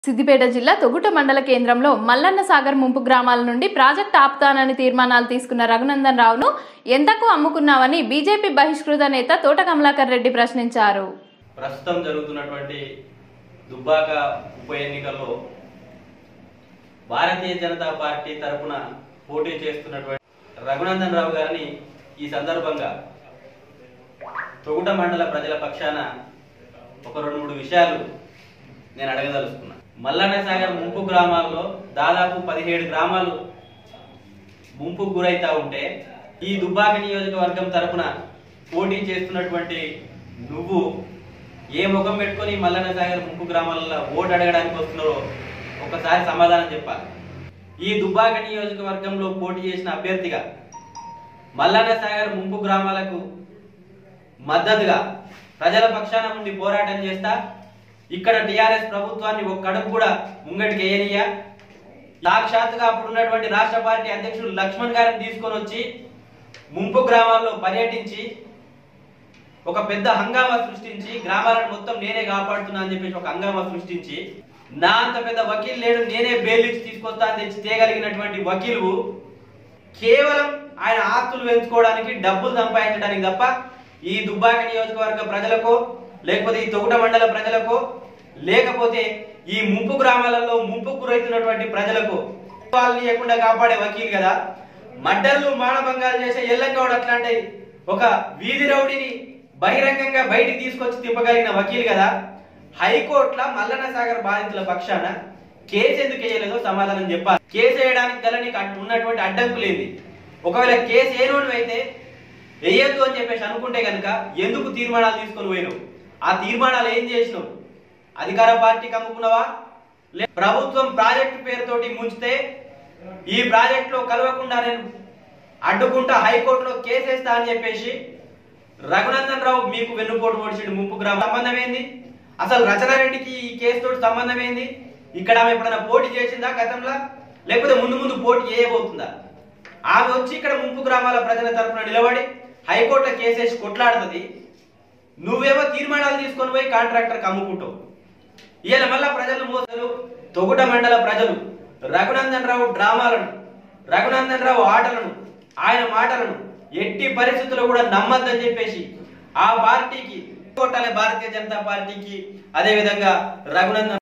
సిద్దిపేట జిల్లా తొగుట మండల కేంద్రంలో మల్లన్న సాగర్ ముంపు గ్రామాల నుండి ప్రాజెక్ట్ ఆపుతానని తీర్మానాలు తీసుకున్న రఘునందన్ రావును ఎంతకు అమ్ముకున్నావని బీజేపీ బహిష్కృత నేత తోట కమలాకర్ రెడ్డి ప్రశ్నించారు ప్రస్తుతం జరుగుతున్నటువంటి దుబ్బాక ఉప ఎన్నికల్లో భారతీయ జనతా పార్టీ తరపున పోటీ చేస్తున్నటువంటి రఘునందన్ రావు గారిని ఈ సందర్భంగా తొగుట మండల ప్రజల పక్షాన ఒక రెండు మూడు విషయాలు నేను అడగదలుచుకున్నా మల్లన్న సాగర్ ముంపు గ్రామాల్లో దాదాపు పదిహేడు గ్రామాలు ముంపుకు గురైతా ఉంటే ఈ దుబ్బాక నియోజకవర్గం తరపున పోటీ చేస్తున్నటువంటి నువ్వు ఏ ముఖం పెట్టుకొని మల్లన్న సాగర్ ముంపు గ్రామాలలో ఓటు అడగడానికి వస్తున్నారో ఒకసారి సమాధానం చెప్పాలి ఈ దుబ్బాక నియోజకవర్గంలో పోటీ చేసిన అభ్యర్థిగా మల్లన్న సాగర్ ముంపు గ్రామాలకు మద్దతుగా ప్రజల పక్షాన నుండి పోరాటం చేస్తా ఇక్కడ టిఆర్ఎస్ ప్రభుత్వాన్ని ఒక్క అడుగు కూడా ముంగటికి వేయనియా సాక్షాత్తుగా అప్పుడు ఉన్నటువంటి రాష్ట్ర పార్టీ అధ్యక్షుడు లక్ష్మణ్ గారిని తీసుకొని వచ్చి ముంపు గ్రామాల్లో పర్యటించి ఒక పెద్ద హంగామా సృష్టించి గ్రామాలను మొత్తం నేనే కాపాడుతున్నా అని చెప్పేసి ఒక హంగామా సృష్టించి నా అంత పెద్ద వకీల్ లేడు నేనే బెయిల్ ఇచ్చి తీసుకొస్తా అని తెచ్చి తేగలిగినటువంటి వకీలు కేవలం ఆయన ఆస్తులు పెంచుకోవడానికి డబ్బులు సంపాదించడానికి తప్ప ఈ దుబ్బాక నియోజకవర్గ ప్రజలకో లేకపోతే ఈ తొగుట మండల ప్రజలకో లేకపోతే ఈ ముంపు గ్రామాలలో ముంపు గురైతున్నటువంటి ప్రజలకు వాళ్ళని లేకుండా కాపాడే వకీల్ కదా మడ్డర్లు మానభంగాలు చేసే ఎల్లంగౌడ్ అట్లాంటి ఒక వీధి రౌడీని బహిరంగంగా బయటికి తీసుకొచ్చి తిప్పగలిగిన వకీల్ కదా హైకోర్టుల మల్లన్న సాగర్ బాధితుల పక్షాన కేసు ఎందుకు వేయలేదో సమాధానం చెప్పాలి కేసు వేయడానికి గల నీకు అట్- ఉన్నటువంటి అడ్డంకులేంది ఒకవేళ కేసు వేయనోడు అయితే వేయద్దు అని చెప్పేసి అనుకుంటే కనుక ఎందుకు తీర్మానాలు తీసుకొని పోయినావు ఆ తీర్మానాలు ఏం చేసినావు అధికార పార్టీకి అమ్ముకున్నావా లే ప్రభుత్వం ప్రాజెక్టు పేరుతోటి ముంచితే ఈ ప్రాజెక్టులో కలవకుండా నేను అడ్డుకుంటా హైకోర్టులో కేసేస్తా అని చెప్పేసి రఘునందన్ రావు మీకు వెన్నుపోటు పొడిచిండు ముంపు గ్రామం సంబంధం ఏంది అసలు రచనారెడ్డికి ఈ కేసుతో సంబంధం ఏంది ఇక్కడ ఆమె ఎప్పుడైనా పోటీ చేసిందా గతంలో లేకపోతే ముందు ముందు పోటీ చేయబోతుందా ఆమె వచ్చి ఇక్కడ ముంపు గ్రామాల ప్రజల తరపున నిలబడి హైకోర్టులో కేసేసి కొట్లాడుతుంది నువ్వేమో తీర్మానాలు తీసుకొని పోయి కాంట్రాక్టర్కి అమ్ముకుంటావు ఇవాళ మళ్ళా ప్రజలు మోసలు తొగుట మండల ప్రజలు రఘునందన్ రావు డ్రామాలను రఘునందన్ రావు ఆటలను ఆయన మాటలను ఎట్టి పరిస్థితుల్లో కూడా నమ్మద్దని చెప్పేసి ఆ పార్టీకి కొట్టాలి భారతీయ జనతా పార్టీకి అదే విధంగా రఘునందన్